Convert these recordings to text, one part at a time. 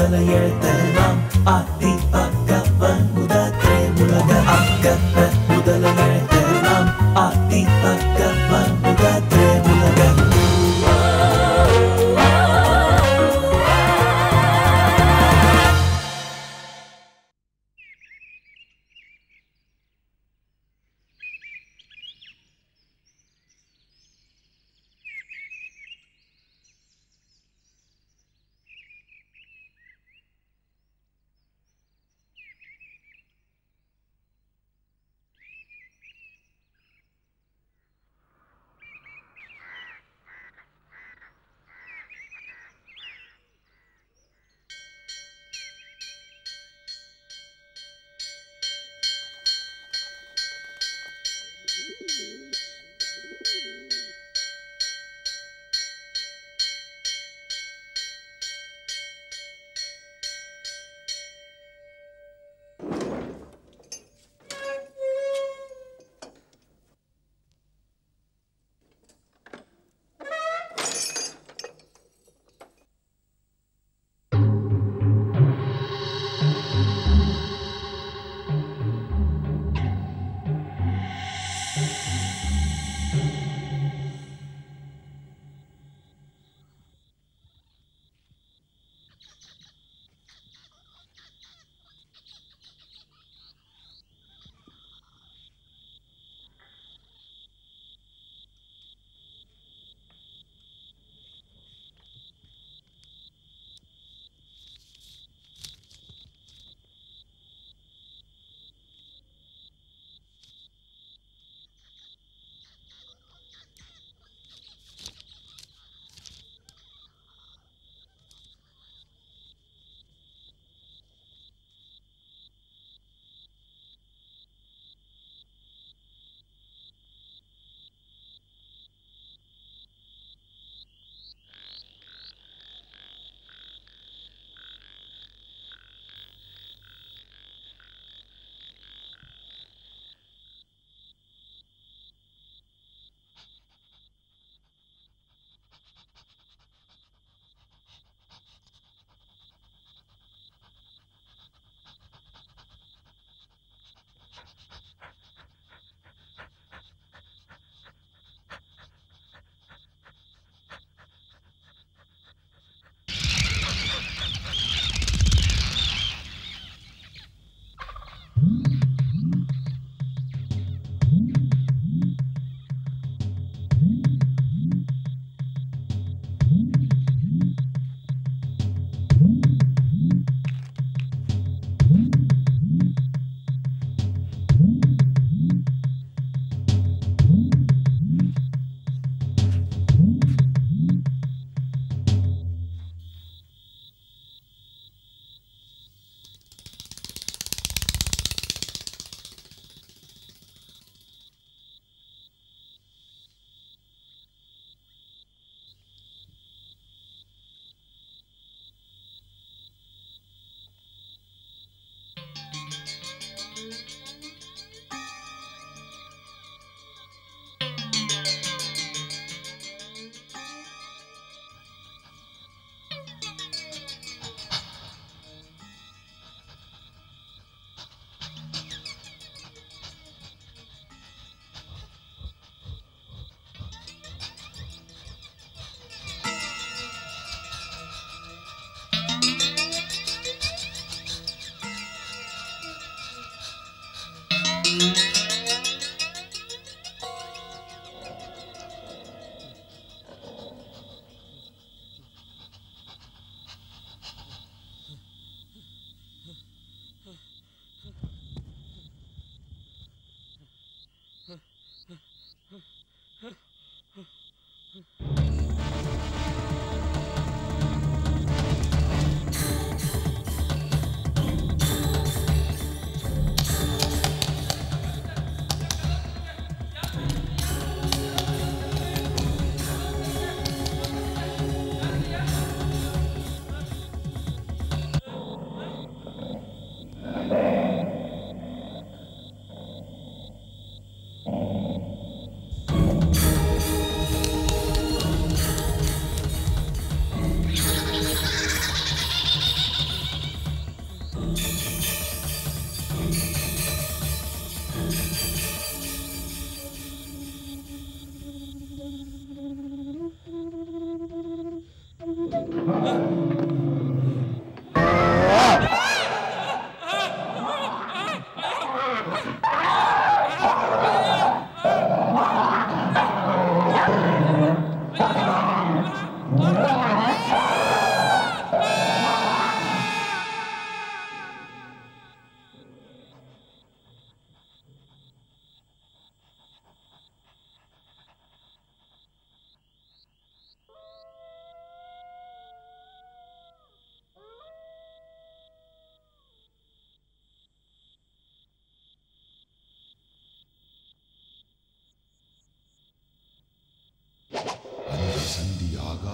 முதல எழுத்தெல்லாம் ஆத்தி பக்கவன் முதற்றே உலக அக்கத்த முதல எழுத்தெல்லாம் ஆத்தி பக்கவன் முதற்றே உலக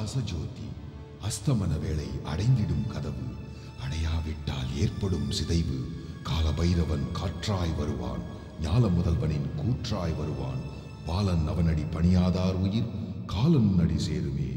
ராசஜோதி அஸ்தமன வேளை அடைந்திடும் கதவு அடையாவிட்டால் ஏற்படும் சிதைவு காலபைரவன் காற்றாய் வருவான் ஞால முதல்வனின் கூற்றாய் வருவான் பாலன் அவனடி பணியாதார் உயிர் காலன் அடி சேருமே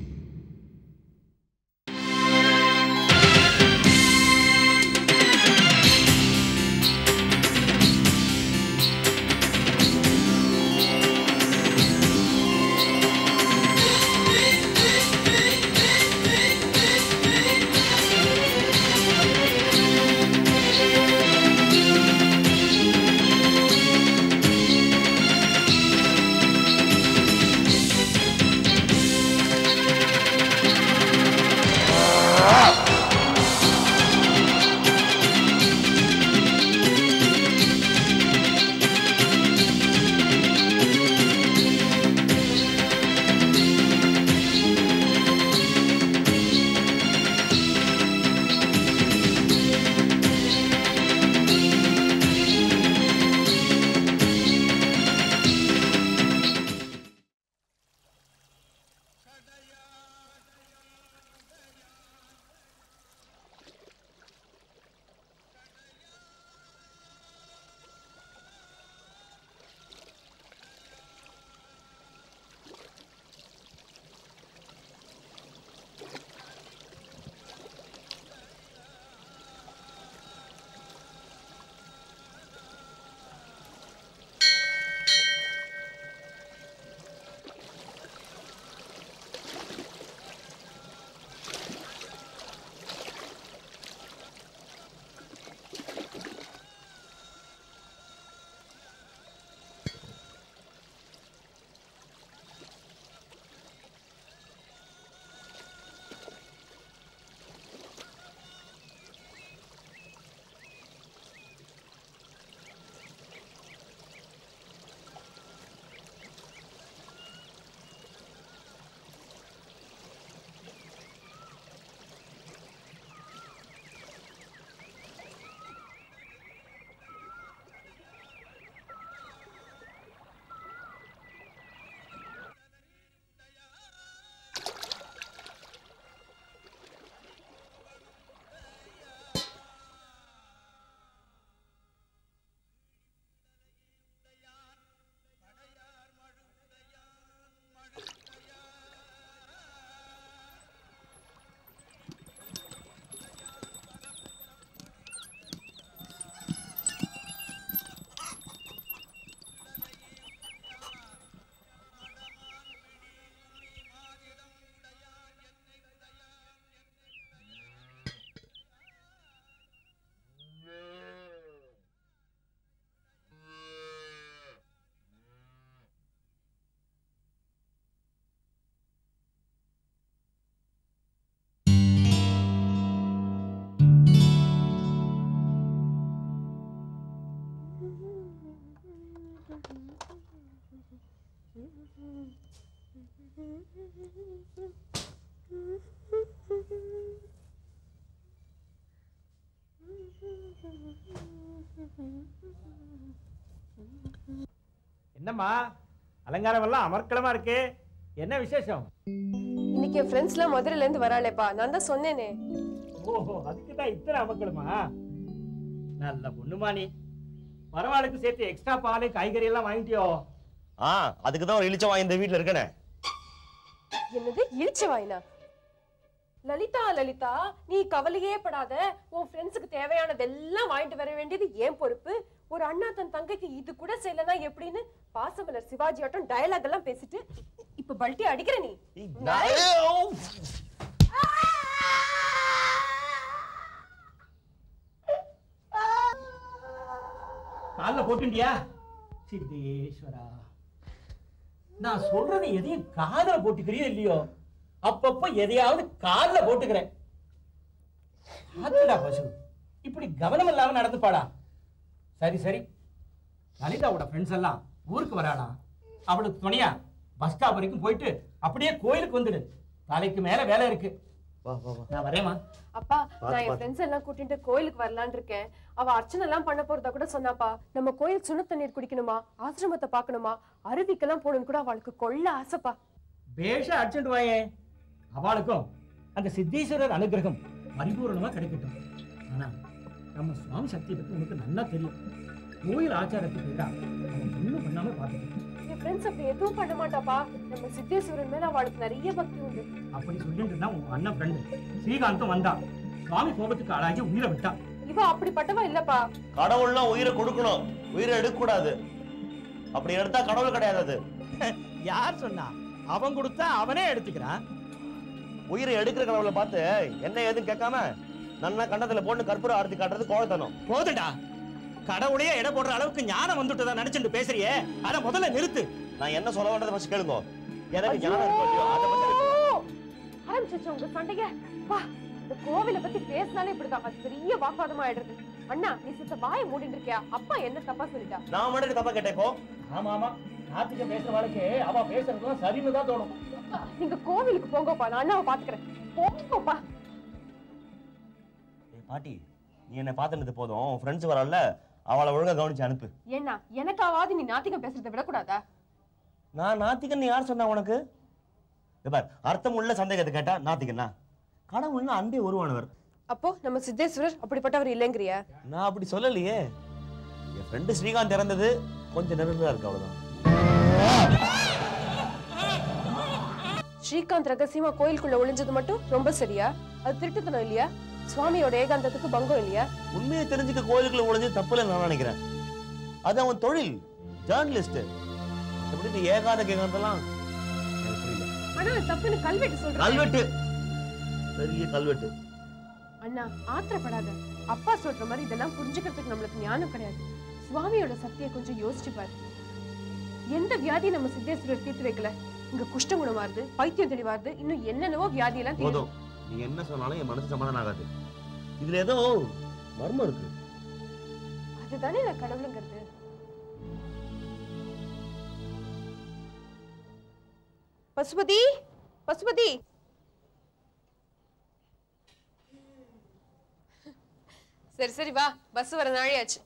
என்னம்மா அலங்காரம் எல்லாம் அமர்க்கலமா இருக்கு என்ன விசேஷம் இன்னைக்கு என் ஃப்ரெண்ட்ஸ்லாம் மதுரையில இருந்து வராளேப்பா நான் தான் சொன்னேனே ஓஹோ அதுக்கு தான் இத்தனை அமர்க்கலமா நல்ல பொண்ணுமா நீ பரவாயில்லைக்கு சேர்த்து எக்ஸ்ட்ரா பால் காய்கறி எல்லாம் வாங்கிட்டியோ ஆ அதுக்கு தான் ஒரு இளிச்ச இந்த வீட்ல இருக்கனே என்னது இழிச்ச வாயினா லலிதா லலிதா நீ கவலையே படாத உன் ஃப்ரெண்ட்ஸுக்கு தேவையானதெல்லாம் வாங்கிட்டு வர வேண்டியது ஏன் பொறுப்பு ஒரு அண்ணா தன் தங்கைக்கு இது கூட செய்யலனா எப்படின்னு பாசமலர் சிவாஜி ஆட்டம் டயலாக் எல்லாம் பேசிட்டு இப்ப பல்ட்டி அடிக்கிற நீ கால்ல போட்டுண்டியா சித்தேஸ்வரா நான் சொல்றது எதையும் காதுல போட்டுக்கிறியோ இல்லையோ அப்பப்ப எதையாவது கால்ல போட்டுக்கிறேன் பாத்துடா பசு இப்படி கவனம் இல்லாம நடந்துப்பாடா சரி சரி லலிதாவோட ஃப்ரெண்ட்ஸ் எல்லாம் ஊருக்கு வராளா அவளுக்கு துணையா பஸ் ஸ்டாப் வரைக்கும் போயிட்டு அப்படியே கோயிலுக்கு வந்துடு நாளைக்கு மேல வேலை இருக்கு வா வா வா நான் வரேம்மா அப்பா நான் என் பாத்து. ஃப்ரெண்ட்ஸ் எல்லாம் கூட்டிட்டு கோயிலுக்கு வரலான்னு இருக்கேன் அவ அர்ச்சனை எல்லாம் பண்ண போறதா கூட சொன்னாப்பா நம்ம கோயில் சுண்ண தண்ணீர் குடிக்கணுமா ஆசிரமத்தை பார்க்கணுமா அருவிக்கெல்லாம் போகணும்னு கூட அவளுக்கு கொள்ள ஆசைப்பா பேஷா அடிச்சுட்டு வாயே அவளுக்கும் அந்த சித்தீஸ்வரர் அனுகிரகம் பரிபூரணமா கிடைக்கட்டும் ஆனா நம்ம சுவாமி சக்தியை பத்தி உனக்கு நல்லா தெரியும் கோயில் ஆச்சாரத்துக்கு எதிராக அவன் ஒண்ணும் பண்ணாம பார்த்துக்கணும் என் ஃப்ரெண்ட்ஸ் அப்படி எதுவும் பண்ண மாட்டாப்பா நம்ம சித்தேஸ்வரன் மேல அவளுக்கு நிறைய பக்தி உண்டு அப்படி சொல்லிட்டு இருந்தா உங்க அண்ணன் ஃப்ரெண்டு ஸ்ரீகாந்தும் வந்தான் சுவாமி கோபத்துக்கு ஆளாகி உயிரை விட்டான் இவ அப்படிப்பட்டவ இல்லப்பா கடவுள்னா உயிரை கொடுக்கணும் உயிரை எடுக்க கூடாது அப்படி எடுத்தா கடவுள் கிடையாது அது யார் சொன்னா அவன் கொடுத்தா அவனே எடுத்துக்கிறான் உயிரை எடுக்கிற கடவுளை பார்த்து என்ன ஏதுன்னு கேட்காம நன்னா கண்டத்துல போட்டு கற்பூரம் ஆரத்தி காட்டுறது கோழத்தனம் போதுடா கடவுளையே எடை போடுற அளவுக்கு ஞானம் வந்துட்டதா நினைச்சுட்டு பேசுறியே அத முதல்ல நிறுத்து நான் என்ன சொல்ல வேண்டதை ஃபர்ஸ்ட் கேளுங்க எனக்கு ஞானம் இருக்கோ இல்லையோ அதை பத்தி ஆரம்பிச்சிச்சு உங்க சண்டைங்க வா இந்த கோவில பத்தி பேசினாலே இப்படிதான் அது பெரிய வாக்குவாதமா ஆயிடுறது அண்ணா நீ சித்த வாயை மூடிட்டு இருக்கியா அப்பா என்ன தப்பா சொல்லிட்டா நான் மட்டும் தப்பா கேட்டேன் இப்போ ஆமா ஆமா நாத்திகம் பேசுற வாழ்க்கை அவ பேசுறதும் சரின்னு தான் தோணும் நீங்க கோவிலுக்கு போங்கப்பா நான் அண்ணாவை பாத்துக்கிறேன் போங்கப்பா ஏய் பாட்டி நீ என்ன பார்த்துனது போதும் உன் ஃப்ரெண்ட்ஸ் வரல அவளை ஒழுங்கா கவனிச்சு அனுப்பு ஏன்னா எனக்காவது நீ நாத்திகம் பேசுறதை விடக்கூடாதா நான் நாத்திகன் யார் சொன்னா உனக்கு இங்க பார் அர்த்தம் உள்ள சந்தேகத்தை கேட்டா நாத்திகனா கடவுள்னா அன்பே உருவானவர் அப்போ நம்ம சித்தேஸ்வரர் அப்படிப்பட்டவர் இல்லைங்கிறியா நான் அப்படி சொல்லலையே என் ஃப்ரெண்டு ஸ்ரீகாந்த் இறந்தது கொஞ்சம் நெருங்கா இருக்கு அவ்வளவுதான் ஸ்ரீகாந்த் ரகசியமா கோயிலுக்குள்ள ஒளிஞ்சது மட்டும் ரொம்ப சரியா அது திருட்டுத்தனம் இல்லையா சுவாமியோட ஏகாந்தத்துக்கு பங்கம் இல்லையா உண்மையை தெரிஞ்சுக்க கோயிலுக்குள்ள ஒளிஞ்சு தப்புல நான் நினைக்கிறேன் அது அவன் தொழில் ஜேர்னலிஸ்ட் எப்படி இந்த ஏகாத கேட்கறதெல்லாம் எனக்கு புரியல ஆனா அது தப்புன்னு கல்வெட்டு சொல்றேன் கல்வெட்டு பெரிய கல்வெட்டு அண்ணா ஆத்திரப்படாத அப்பா சொல்ற மாதிரி இதெல்லாம் புரிஞ்சுக்கிறதுக்கு நம்மளுக்கு ஞானம் கிடையாது சுவாமியோட சக்தியை கொஞ்சம் யோசிச்சு பாரு எந்த வியாதி நம்ம சித்தேஸ்வரர் தீர்த்து வைக்கல இங்க குஷ்டம் குணமாறுது பைத்தியம் தெளிவாருது இன்னும் என்னென்னவோ வியாதி எல்லாம் தீருது. போதும் நீ என்ன சொன்னாலும் என் மனசு சமாதானம் ஆகாது இதுல ஏதோ மர்மம் இருக்கு அதுதானே நான் கடவுளுங்கிறது பசுபதி பசுபதி சரி சரி வா பஸ் வர நாழியாச்சு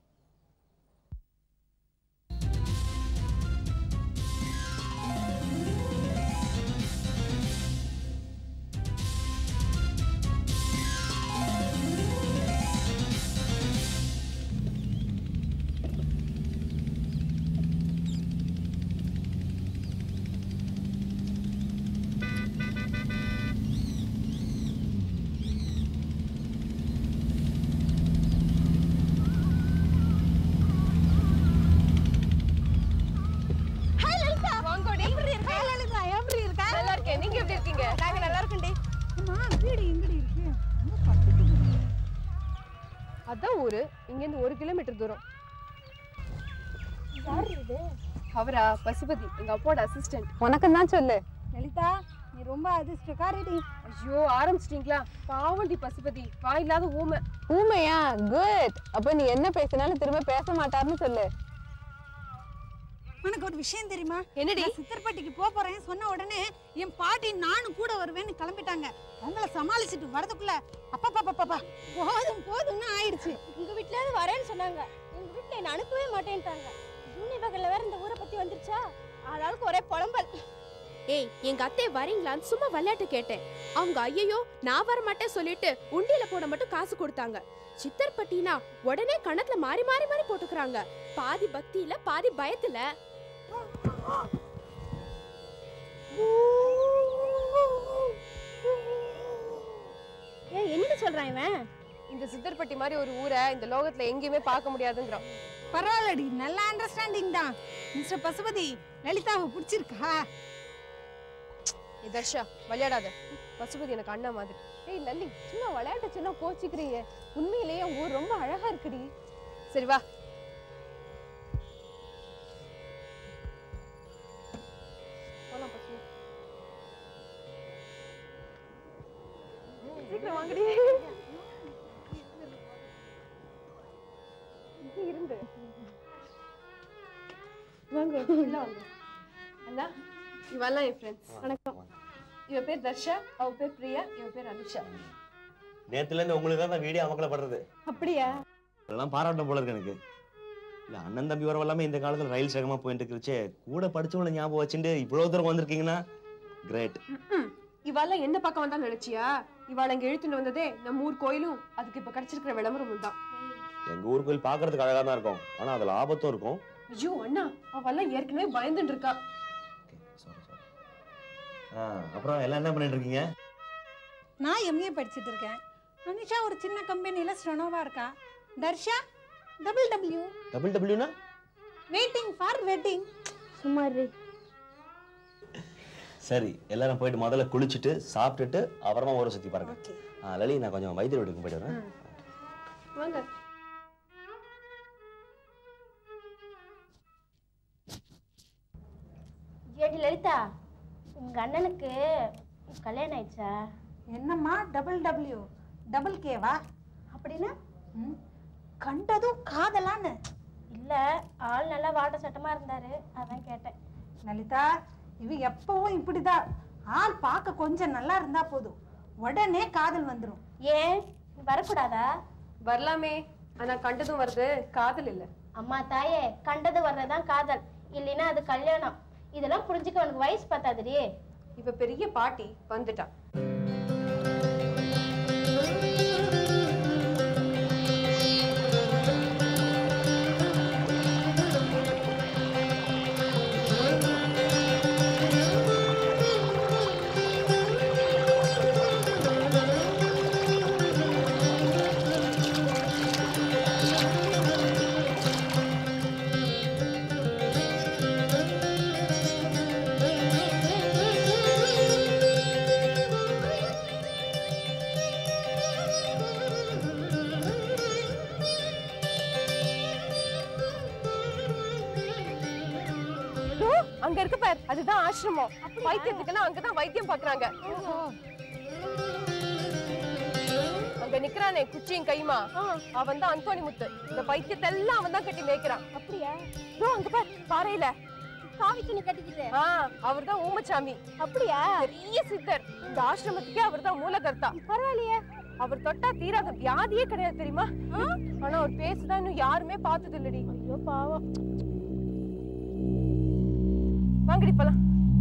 வாங்கோடி எப்படி இருக்க லலிதா எப்படி இருக்க நல்லா இருக்கேன் நீங்க எப்படி இருக்கீங்க நாங்க நல்லா இருக்கேன்டி அம்மா வீடு எங்கடி இருக்கு ரொம்ப பக்கத்துல அதான் ஊரு இங்க இருந்து ஒரு கிலோமீட்டர் தூரம் யார் இது அவரா பசுபதி எங்க அப்பாவோட அசிஸ்டன்ட் உனக்கு தான் சொல்லு லலிதா நீ ரொம்ப அதிர்ஷ்டக்காரிடி ஐயோ ஆரம்பிச்சிட்டீங்களா பாவண்டி பசுபதி வாயில்லாத ஊமை ஊமையா குட் அப்ப நீ என்ன பேசினாலும் திரும்ப பேச மாட்டாருன்னு சொல்லு உனக்கு ஒரு விஷயம் தெரியுமா என்னடி நான் சித்தர்பட்டிக்கு போக போறேன் சொன்ன உடனே என் பாட்டி நானும் கூட வருவேன்னு கிளம்பிட்டாங்க அவங்கள சமாளிச்சுட்டு வரதுக்குள்ள அப்பா பாப்பா பாப்பா போதும் போதும்னு ஆயிடுச்சு உங்க வீட்ல இருந்து வரேன்னு சொன்னாங்க எங்க வீட்ல என்ன அனுப்பவே மாட்டேன்ட்டாங்க ஜூனியர் பகல்ல வேற இந்த ஊரை பத்தி வந்துருச்சா ஆளாளுக்கு ஒரே புலம்பல் ஏய் எங்க அத்தை வரீங்களான்னு சும்மா விளையாட்டு கேட்டேன் அவங்க ஐயையோ நான் வர மாட்டேன் சொல்லிட்டு உண்டியல போட மட்டும் காசு கொடுத்தாங்க சித்தர்பட்டினா உடனே கணத்துல மாறி மாறி மாறி போட்டுக்கறாங்க பாதி பக்தியில பாதி பயத்துல ஏய் என்னடி சொல்றான் இவன் இந்த சித்தர்பட்டி மாதிரி ஒரு ஊரை இந்த லோகத்துல எங்கேயுமே பார்க்க முடியாதுங்கிறோம் பரவாயில்லடி நல்ல அண்டர்ஸ்டாண்டிங் தான் மிஸ்டர் பசுபதி லலிதாவை பிடிச்சிருக்கா ஏ தர்ஷா விளையாடாத பசுபதி எனக்கு அண்ணா மாதிரி ஏய் லல்லி சும்மா விளையாட்ட சொன்னா கோச்சிக்கிறியே உண்மையிலேயே உங்க ஊர் ரொம்ப அழகா இருக்குடி சரி வா போலாம் பசு சீக்கிரம் வாங்கடி இங்க இருந்து வாங்க உள்ள வாங்க அண்ணா இவெல்லாம் என் ஃப்ரெண்ட்ஸ் வணக்கம் இவ பேர் தர்ஷா அவ பேர் பிரியா இவ பேர் அனுஷா நேத்துல இருந்து உங்களுக்கு தான் வீடியோ அமக்கலப்படுறது அப்படியா இதெல்லாம் பாராட்டம் போல இருக்கு எனக்கு இல்ல அண்ணன் தம்பி உறவு எல்லாமே இந்த காலத்துல ரயில் சேகமா போயிட்டு இருக்குச்சே கூட படிச்சவங்கள ஞாபகம் வச்சுட்டு இவ்வளவு தூரம் வந்திருக்கீங்கன்னா கிரேட் ம்ம். இவாள என்ன பக்கம் வந்தா நினைச்சியா இவாள இங்க இழுத்துட்டு வந்ததே நம்ம ஊர் கோயிலும் அதுக்கு இப்ப கிடைச்சிருக்கிற விளம்பரமும் தான் எங்க ஊர் கோயில் பாக்குறதுக்கு அழகா தான் இருக்கும் ஆனா அதுல ஆபத்தும் இருக்கும் ஐயோ அண்ணா அவெல்லாம் ஏற்கனவே பயந்துட்டு இருக்கா சாரி சாரி ஆ அப்புறம் எல்லாம் என்ன பண்ணிட்டு இருக்கீங்க நான் எம்ஏ படிச்சுட்டு இருக்கேன் அனிஷா ஒரு சின்ன கம்பெனியில் ஸ்டெனோவா இருக்கா தர்ஷா டபுள் டபிள்யூ டபுள் டபிள்யூனா வெயிட்டிங் ஃபார் வெட்டிங் சும்மா இரு. சரி எல்லாரும் போயிட்டு முதல்ல குளிச்சுட்டு சாப்பிட்டுட்டு அப்புறமா ஊரை சுத்தி பாருங்க ஓகே ஆ லலி நான் கொஞ்சம் வைத்திய வீட்டுக்கு போயிட்டு வரேன் வாங்க ஏடி லலிதா உங்க அண்ணனுக்கு கல்யாணம் ஆயிடுச்சா என்னம்மா டபுள் டபிள்யூ டபுள் கேவா அப்படின்னா ம் கண்டதும் காதலான்னு இல்ல ஆள் நல்லா வாட்ட சட்டமா இருந்தாரு அதான் கேட்டேன் லலிதா இவ எப்பவும் இப்படிதான் ஆள் பார்க்க கொஞ்சம் நல்லா இருந்தா போதும் உடனே காதல் வந்துடும் ஏன் வரக்கூடாதா வரலாமே ஆனா கண்டதும் வருது காதல் இல்ல அம்மா தாயே கண்டது வர்றதுதான் காதல் இல்லைன்னா அது கல்யாணம் இதெல்லாம் புரிஞ்சுக்க உனக்கு வயசு பத்தாதுடி இவ பெரிய பாட்டி வந்துட்டா இதோ, அங்க இருக்கு பார் அதுதான் ஆசிரமம் வைத்தியத்துக்குன்னா அங்கதான் வைத்தியம் பாக்குறாங்க அங்க நிக்கிறானே குச்சியும் கையுமா அவன் தான் அந்தோணி முத்து இந்த பைத்தியத்தை எல்லாம் அவன் தான் கட்டி மேய்க்கிறான் அப்படியா இதோ அங்க பார் பாறையில காவிச்சுன்னு கட்டிக்கிட்டு ஆ அவர்தான் ஊமச்சாமி அப்படியா பெரிய சித்தர் இந்த ஆசிரமத்துக்கே அவர்தான் மூலகர்த்தா பரவாயில்லையே அவர் தொட்டா தீராத வியாதியே கிடையாது தெரியுமா ஆனா அவர் பேசுதான் இன்னும் யாருமே பார்த்தது இல்லடி ஐயோ பாவம் வாங்கடி போலாம்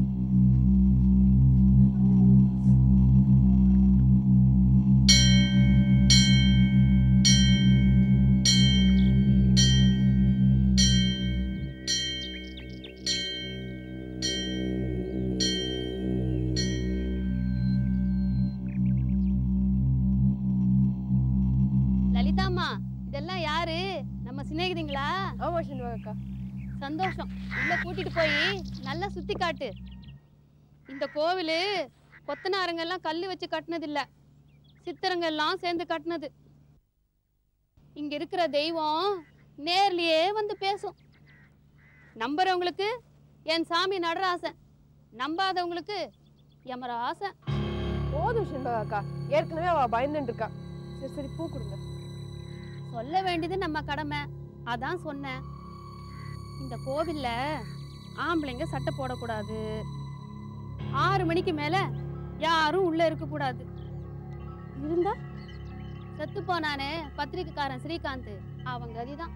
லலிதாம்மா இதெல்லாம் யாரு நம்ம சிநேகிதிங்களா ஆமா அக்கா சந்தோஷம் உள்ள கூட்டிட்டு போய் நல்லா சுத்தி காட்டு இந்த கோவிலு கொத்தனாருங்க எல்லாம் கல்லு வச்சு கட்டினது இல்ல சித்தருங்க எல்லாம் சேர்ந்து கட்டினது இங்க இருக்கிற தெய்வம் நேர்லயே வந்து பேசும் நம்புறவங்களுக்கு என் சாமி நடராசன் நம்பாதவங்களுக்கு யமராசன் போதும் அக்கா ஏற்கனவே அவ பயந்துட்டு இருக்கா சரி சரி பூ கொடுங்க சொல்ல வேண்டியது நம்ம கடமை அதான் சொன்னேன் இந்த கோவில்ல ஆம்பளைங்க சட்டை போடக்கூடாது ஆறு மணிக்கு மேல யாரும் உள்ள இருக்க கூடாது இருந்தா செத்து போனானே பத்திரிக்கைக்காரன் ஸ்ரீகாந்த் அவங்க கதிதான்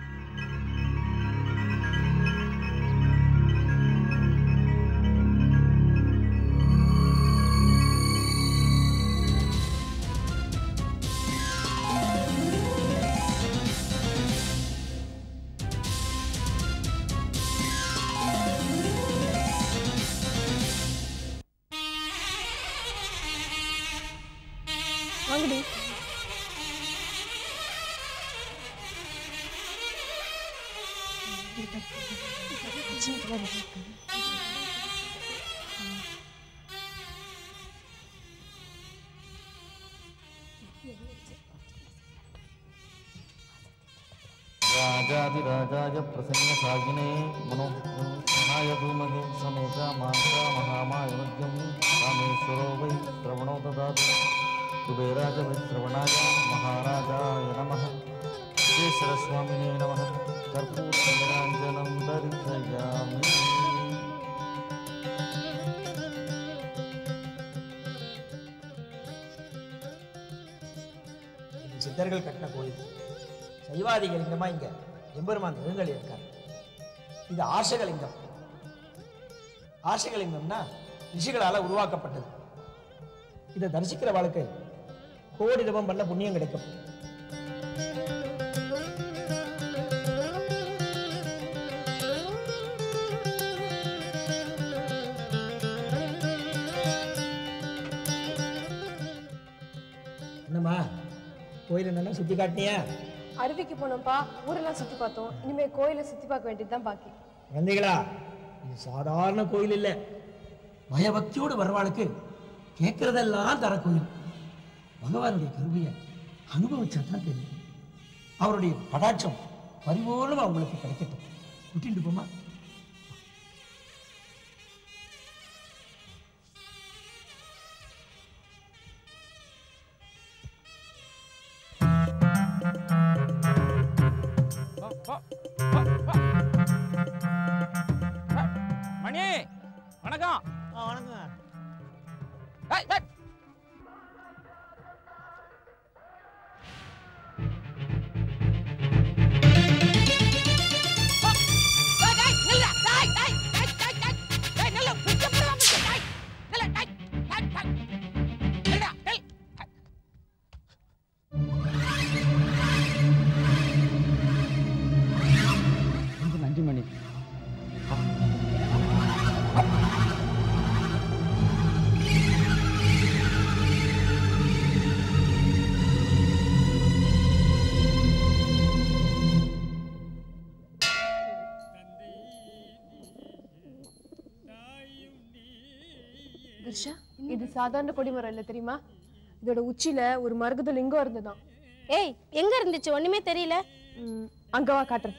வாங்கடி राजाधिराजाय प्रसन्नसागिने मनोनाय धूमहे समेका माता महामायमज्ञं रामेश्वरो वै श्रवणो ददातु कुबेराज वै श्रवणाय महाराजाय नमः विश्वेश्वरस्वामिने नमः कर्पूरनिराञ्जनं दर्शयामि இது சித்தர்கள் கட்டின கோயில் சைவாதிக லிங்கமா இங்க எம்பெருமான் எழுந்தள்ளி இருக்கார் இது ஆசகலிங்கம் ஆசகலிங்கம்னா ரிஷிகளால உருவாக்கப்பட்டது இதை தரிசிக்கிற வாழ்க்கை கோடி தபம் பண்ண புண்ணியம் கிடைக்கும் என்னம்மா கோயில் என்னென்ன சுத்தி காட்டினியா அருவிக்கு போனோம்ப்பா ஊரெல்லாம் சுத்தி பார்த்தோம் இனிமே கோயிலை சுத்தி பார்க்க வேண்டியதுதான் பாக்கி குழந்தைகளா இது சாதாரண கோயில் இல்லை பயபக்தியோடு வரவாளுக்கு கேட்கறதெல்லாம் தர கோயில் பகவானுடைய கருவியை அனுபவிச்சா தான் தெரியும் அவருடைய படாட்சம் பரிபூர்ணமா உங்களுக்கு கிடைக்கட்டும் கூட்டிட்டு போமா மணி வணக்கம் வணக்கம் ஏய், ஏய். ரொம்ப நன்றி மணி திர்ஷா இது சாதாரண கொடிமரம் இல்ல தெரியுமா இதோட உச்சியில ஒரு மரகத லிங்கம் இருந்ததாம் ஏய் எங்க இருந்துச்சு ஒண்ணுமே தெரியல ம், அங்க வா காட்டுறேன்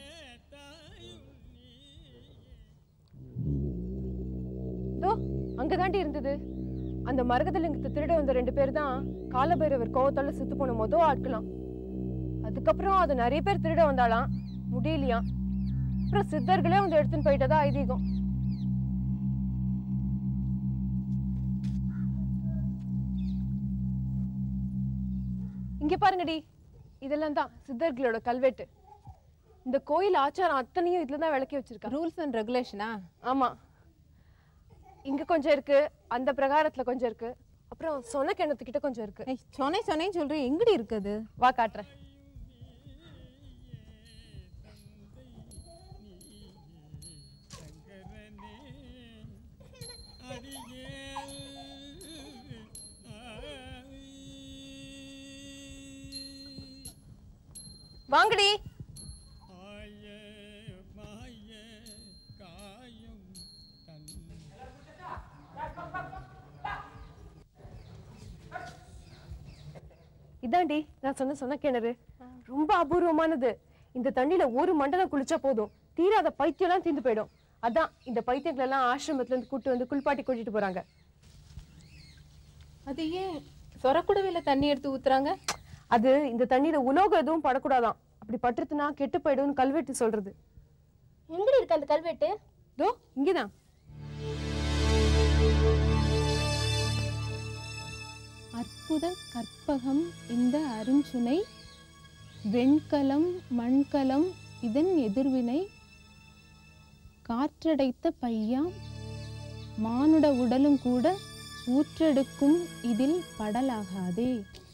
இதோ அங்கதாண்டி இருந்தது அந்த மரகத லிங்கத்தை திருட வந்த ரெண்டு பேர் தான் காலபைரவர் கோவத்தால செத்து போன மொதல் ஆட்களாம் அதுக்கப்புறம் அதை நிறைய பேர் திருட வந்தாளாம் முடியலையாம் அப்புறம் சித்தர்களே வந்து எடுத்துன்னு போயிட்டதா ஐதீகம் இங்க பாருங்கடி இதெல்லாம் தான் சித்தர்களோட கல்வெட்டு இந்த கோயில் ஆச்சாரம் அத்தனையும் இதுல தான் விளக்கி வச்சிருக்கா ரூல்ஸ் அண்ட் ரெகுலேஷனா ஆமா இங்க கொஞ்சம் இருக்கு அந்த பிரகாரத்துல கொஞ்சம் இருக்கு அப்புறம் சொன்ன கிணத்துக்கிட்ட கொஞ்சம் இருக்கு சொன்னே சொன்னேன்னு சொல்றேன் எங்கடி இருக்குது வா காட்டுறேன் வாங்கடி இதாண்டி நான் சொன்ன சொன்ன கிணறு ரொம்ப அபூர்வமானது இந்த தண்ணியில ஒரு மண்டலம் குளிச்சா போதும் தீராத பைத்தியம்லாம் தீந்து போயிடும் அதான் இந்த பைத்தியங்கள் எல்லாம் ஆசிரமத்துல இருந்து கூட்டு வந்து குளிப்பாட்டி கூட்டிட்டு போறாங்க அது ஏன் சொரக்குடவையில தண்ணி எடுத்து ஊத்துறாங்க அது இந்த தண்ணியில உலோகம் எதுவும் படக்கூடாதாம் அப்படி பட்டுருத்துனா கெட்டு போயிடும்னு கல்வெட்டு சொல்றது எங்கடி இருக்கு அந்த கல்வெட்டு தோ இங்கதான் அற்புத கற்பகம் இந்த அருஞ்சுனை வெண்கலம் மண்கலம் இதன் எதிர்வினை காற்றடைத்த பையாம் மானுட உடலும் கூட ஊற்றெடுக்கும் இதில் படலாகாதே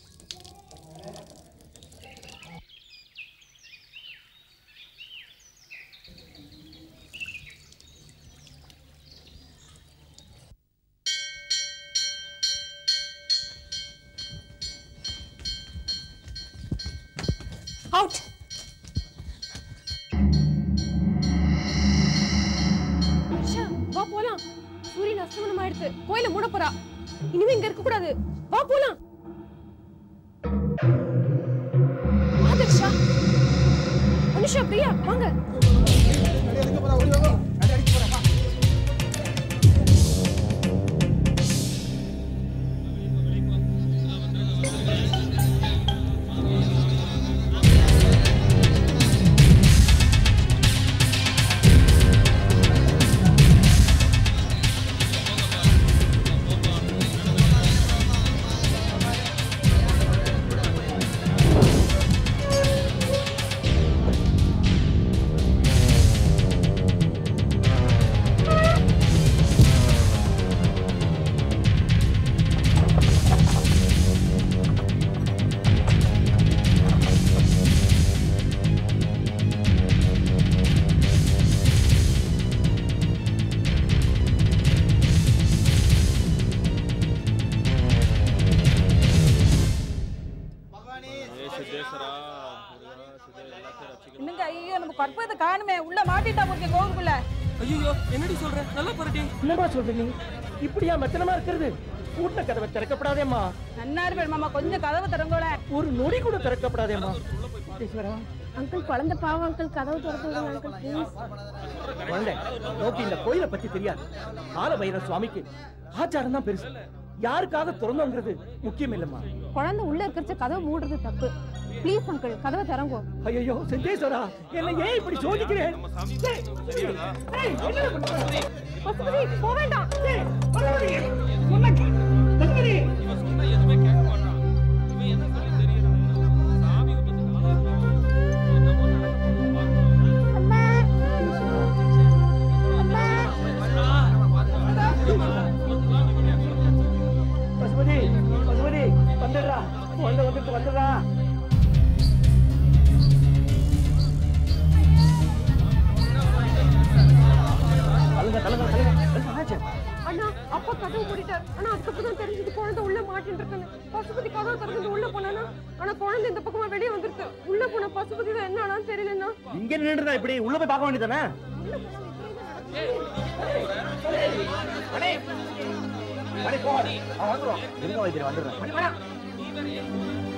அவுட் வா போலாம் சூரியன் அஸ்தமனம் ஆயிடுத்து கோயில மூட போறா இனிமே இங்க இருக்க கூடாது வா போலாம் ஆதர்ஷா அனுஷா பிரியா வாங்க கோவிலுக்குள்ள ஐயோ என்னடி சொல்ற நல்லா பாருடி என்னமா சொல்ற நீ இப்படியா மெத்தனமா இருக்கிறது கூட்ட கதவை திறக்கப்படாதேம்மா நன்னாரு பேர் மாமா கொஞ்சம் கதவை திறங்கோல ஒரு நொடி கூட திறக்கப்படாதேம்மா சித்தேஸ்வரா அங்கிள் குழந்தை பாவம் அங்கிள் கதவு திறந்து விடுங்க அங்கிள் ப்ளீஸ் குழந்தை நோக்கி இந்த கோயிலை பத்தி தெரியாது கால பைரவ சுவாமிக்கு ஆச்சாரம் தான் பெருசு யாருக்காக திறந்தோங்கிறது முக்கியம் இல்லம்மா குழந்தை உள்ள இருக்கிறச்ச கதவை மூடுறது தப்பு ப்ளீஸ் அங்கிள் கதவை திறங்கோ ஐயோ சித்தேஸ்வரா என்ன ஏன் இப்படி சோதிக்கிறேன் ஏய், ஏய், என்ன பண்ற? பசுபதி, போக வேண்டாம் ஏய், பசுபதி, சொன்னா கே- பசுபதி. பசுபதி பசுபதி வந்துடுறா குழந்தை வந்துட்டு வந்துடுறா தள்ளுங்க தள்ளுங்க தள்ளுங்க என்னாச்சு? அண்ணா அப்பா கதவு மூடிட்டார் ஆனா அதுக்கப்புறம் தான் தெரிஞ்சது குழந்தை உள்ள மாட்டின்னு இருக்குன்னு பசுபதி கதவு திறந்து உள்ள போனானா ஆனா குழந்தை இந்த பக்கமா வெளியே வந்துருக்கு உள்ள போன பசுபதி தான் என்ன ஆனான்னு தெரியலண்ணா இங்க நின்றுதா இப்படி உள்ள போய் பார்க்க வேண்டியதானே வந்துடும் எங்க வைத்தியர் வந்துடுறேன்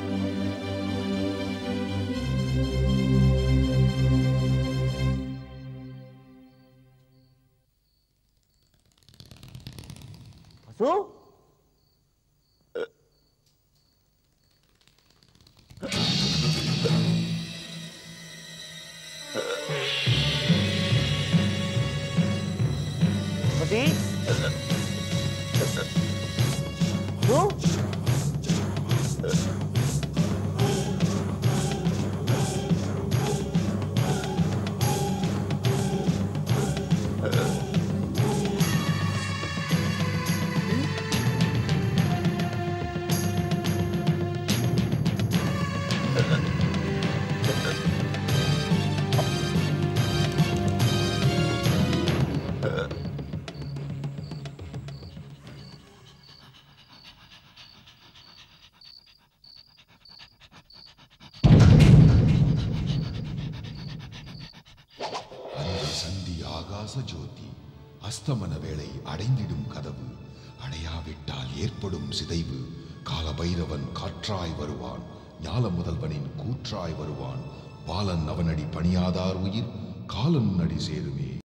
பசு பசி பசு அந்த சந்தி ஆகாச ஜோதி அஸ்தமன வேளை அடைந்திடும் கதவு அடையாவிட்டால் ஏற்படும் சிதைவு காலபைரவன் காற்றாய் வருவான் ஞால முதல்வனின் கூற்றாய் வருவான் பாலன் அவனடி பணியாதார் உயிர் காலன் அடி சேருமே